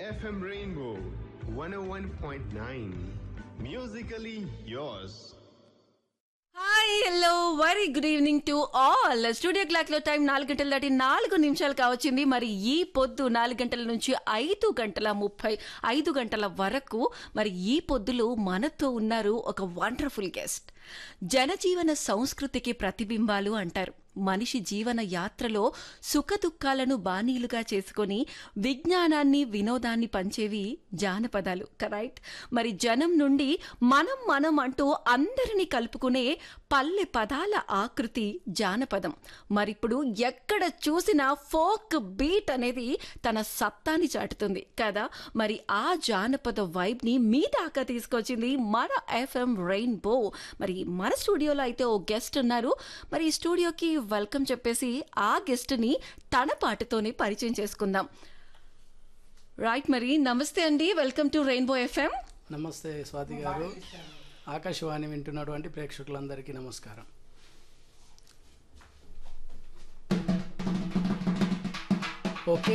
FM Rainbow 101.9. Musically yours. Hi hello very good evening to all studio clock లో time నాలుగు గంటల దాటి నాలుగు నిమిషాలు కావచ్చింది మరి ఈ పొద్దు నాలుగు గంటల నుంచి ఐదు గంటల ముప్పై ఐదు గంటల వరకు మరి ఈ పొద్దులో మనతో ఉన్నారు ఒక వండర్ఫుల్ గెస్ట్ జనజీవన సంస్కృతికి ప్రతిబింబాలు అంటారు మనిషి జీవన యాత్రలో సుఖదుఖాలను బాణీలుగా చేసుకొని విజ్ఞానాన్ని వినోదాన్ని పంచేవి జానపదాలు కరైట్ మరి జనం నుండి మనం మనం అంటూ అందరినీ కలుపుకునే పల్లె పదాల ఆకృతి జానపదం మరిప్పుడు ఎక్కడ చూసినా ఫోక్ బీట్ అనేది తన సత్తాని చాటుతుంది కదా మరి ఆ జానపద వైబ్ ని మీ దాకా తీసుకొచ్చింది మన ఎఫ్ఎం రెయిన్బో మరి మన స్టూడియోలో అయితే ఓ గెస్ట్ ఉన్నారు మరి ఈ స్టూడియోకి వెల్కమ్ చెప్పేసి ఆ గెస్ట్ ని తన పాటతోనే పరిచయం చేసుకుందాం రైట్ మరి నమస్తే అండి వెల్కమ్ టు రెయిన్బో ఎఫ్ఎం నమస్తే స్వాతి గారు ఆకాశవాణి వింటున్నటువంటి ప్రేక్షకులందరికీ నమస్కారం ఓకే